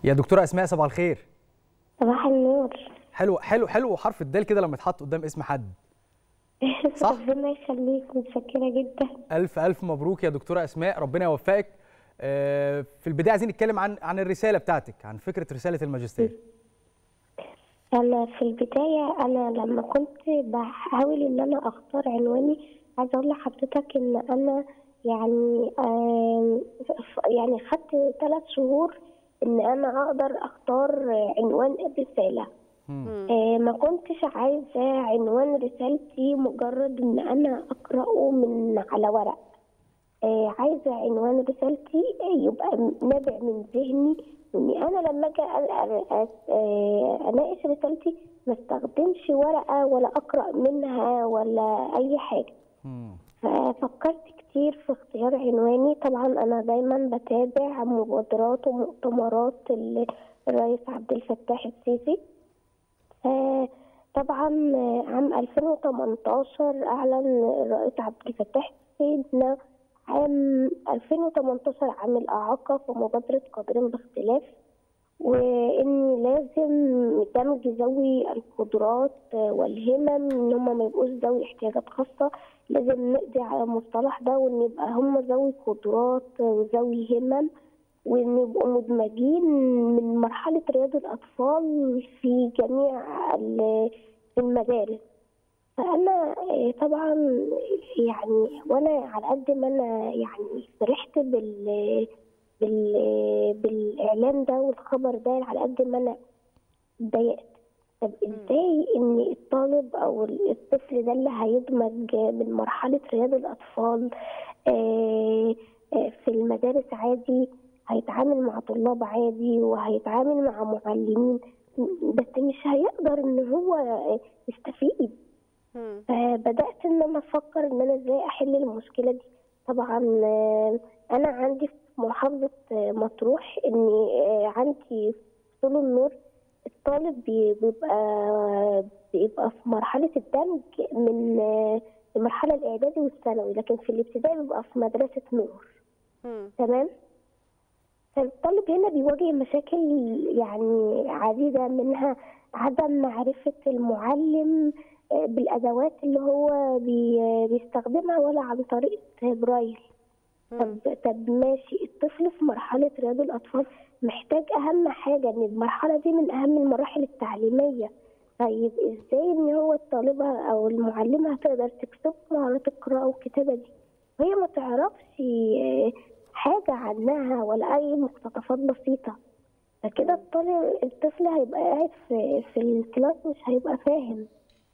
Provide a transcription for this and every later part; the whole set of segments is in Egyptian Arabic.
يا دكتوره اسماء صباح الخير صباح النور حلو حلو حلو حرف الدال كده لما يتحط قدام اسم حد صح. ربنا يخليك متشكرة جدا الف الف مبروك يا دكتوره اسماء ربنا يوفقك آه، في البدايه عايزين نتكلم عن عن الرساله بتاعتك عن فكره رساله الماجستير أنا في البداية أنا لما كنت بحاول إن أنا أختار عنواني عايزة أقول لحضرتك إن أنا يعني آم، ف- يعني خدت ثلاث شهور إن أنا أقدر أختار عنوان الرسالة مم. آه، ما كنتش عايزة عنوان رسالتي مجرد إن أنا أقرأه من على ورق آه، عايزة عنوان رسالتي يبقى نابع من ذهني إني أنا لما أجي أ- أ- أ- آه، أناقش رسالتي ما استخدمش ورقة ولا أقرأ منها ولا أي حاجة مم. ففكرت كتير في اختيار عنواني طبعا أنا دايما بتابع مبادرات ومؤتمرات ال- الرئيس عبد الفتاح السيسي آه، طبعا آه، عام 2018 أعلن الرئيس عبد الفتاح سيدنا عام 2018 عام الإعاقة في مبادرة قادرين باختلاف وإن لازم دمج ذوي القدرات آه، والهمم إن هم ما يبقوش ذوي احتياجات خاصة لازم نقضي على المصطلح ده وإن يبقى هم ذوي قدرات آه، وذوي همم وإن يبقوا مدمجين من مرحلة رياض الأطفال في جميع ال- المدارس فأنا آه، طبعا يعني وأنا على قد ما أنا يعني فرحت بال بال بالإعلان ده والخبر ده على قد ما أنا اتضايقت طب ازاي ان الطالب او الطفل ده اللي هيدمج من مرحلة رياض الأطفال آه، آه، في المدارس عادي هيتعامل مع طلاب عادي وهيتعامل مع معلمين بس مش هيقدر ان هو يستفيد مم. فبدأت إن أنا أفكر إن أنا إزاي أحل المشكلة دي طبعا آه، أنا عندي في محافظة آه، مطروح إني آه، عندي في سول النور الطالب بي- بيبقى بيبقى في مرحلة الدمج من آه، المرحلة الإعدادي والثانوي لكن في الابتدائي بيبقى في مدرسة نور مم. تمام فالطالب هنا بيواجه مشاكل يعني عديدة منها عدم معرفة المعلم آه، بالأدوات اللي هو بي- بيستخدمها ولا عن طريق برايل طب طب ماشي الطفل في مرحلة رياض الأطفال محتاج أهم حاجة إن المرحلة دي من أهم المراحل التعليمية طيب إزاي إن هو الطالبة أو المعلمة هتقدر تكسب مهارات القراءة والكتابة دي وهي ما تعرفش آه، حاجة عنها ولا أي مقتطفات بسيطة فكده الطالب الطفل هيبقى قاعد في, في الكلاس مش هيبقى فاهم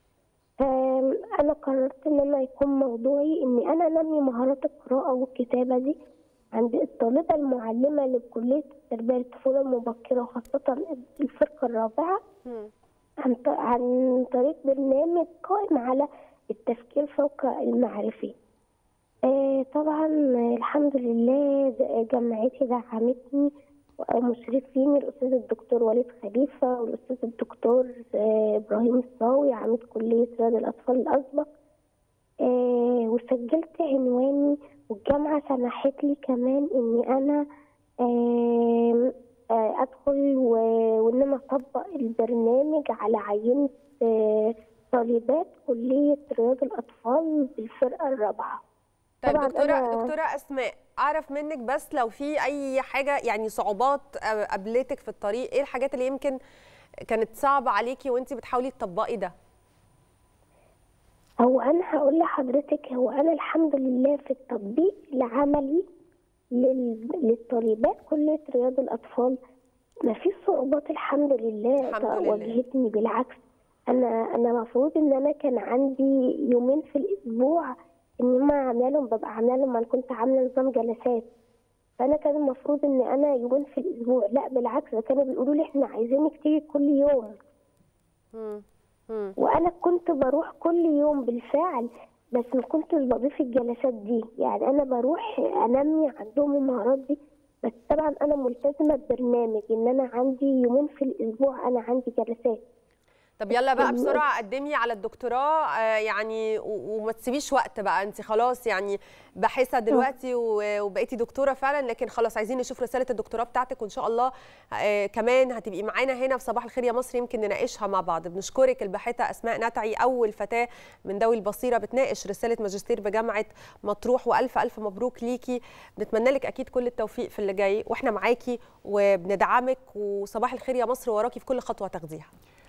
فأنا قررت إن أنا يكون موضوعي إني أنا أنمي مهارات القراءة والكتابة دي عند الطالبة المعلمة لكلية التربية للطفولة المبكرة وخاصة الفرقة الرابعة مم. عن ط- عن طريق برنامج قائم على التفكير فوق المعرفي آه، طبعا آه، الحمد لله د- جامعتي دعمتني ومشرفين الأستاذ الدكتور وليد خليفة والأستاذ الدكتور آه، إبراهيم الصاوي عميد كلية رياض الأطفال الأسبق آه، وسجلت عنواني والجامعة سمحت لي كمان إني أنا آم، آه، أدخل و- وإن أنا أطبق البرنامج على عينة آه، طالبات كلية رياض الأطفال بالفرقة الرابعة طيب طبعاً دكتورة أنا- دكتورة أسماء أعرف منك بس لو في أي حاجة يعني صعوبات آه، قابلتك في الطريق إيه الحاجات اللي يمكن كانت صعبة عليكي وأنت بتحاولي تطبقي ده؟ هو أنا هقول لحضرتك هو أنا الحمد لله في التطبيق العملي لل- للطالبات كلية رياض الأطفال ما فيش صعوبات الحمد لله الحمد لله. واجهتني بالعكس أنا أنا المفروض إن أنا كان عندي يومين في الأسبوع إن ما عاملة لهم ببقى عاملة لهم أنا كنت عاملة نظام جلسات فأنا كان المفروض إن أنا يومين في الأسبوع لا بالعكس ده كانوا بيقولوا لي إحنا عايزينك تيجي كل يوم مم. مم. وانا كنت بروح كل يوم بالفعل بس ما كنتش بضيف الجلسات دي يعني انا بروح انمي عندهم المهارات دي بس طبعا انا ملتزمه ببرنامج ان انا عندي يومين في الاسبوع انا عندي جلسات طب يلا بقى بسرعه قدمي على الدكتوراه آه، يعني و- وما تسيبيش وقت بقى انت خلاص يعني باحثه دلوقتي و- وبقيتي دكتوره فعلا لكن خلاص عايزين نشوف رساله الدكتوراه بتاعتك وان شاء الله آه، كمان هتبقي معانا هنا في صباح الخير يا مصر يمكن نناقشها مع بعض بنشكرك الباحثه اسماء نتعي اول فتاه من ذوي البصيره بتناقش رساله ماجستير بجامعه مطروح والف الف مبروك ليكي بنتمنى لك اكيد كل التوفيق في اللي جاي واحنا معاكي وبندعمك وصباح الخير يا مصر وراكي في كل خطوه تاخديها